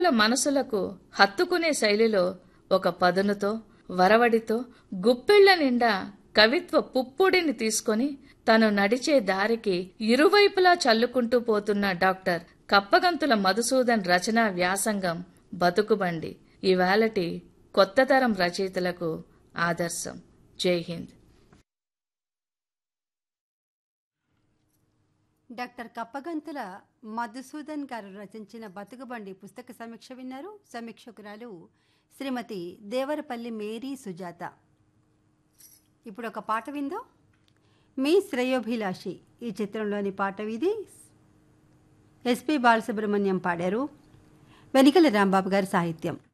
మనసులకు హత్తుకునే శైలిలో ఒక పదునుతో వరవడితో గుప్పెళ్ల నిండా కవిత్వ పుప్పొడిని తీసుకొని తను నడిచే దారికి ఇరువైపులా చల్లుకుంటూ పోతున్న డాక్టర్ కప్పగంతుల మధుసూదన్ రచనా వ్యాసంగం బతుకుబండి ఇవాళటి కొత్త తరం రచయితలకు ఆదర్శం జై హింద్ డాక్టర్ కప్పగంతుల మధుసూదన్ గారు రచించిన బతుకుబండి పుస్తక సమీక్ష విన్నారు సమీక్షకురాలు శ్రీమతి దేవరపల్లి మేరీ సుజాత ఇప్పుడు ఒక పాట విందో మీ శ్రేయోభిలాషి ఈ చిత్రంలోని పాట ఇది ఎస్పి బాలసుబ్రహ్మణ్యం పాడారు వెనికల రాంబాబు గారి సాహిత్యం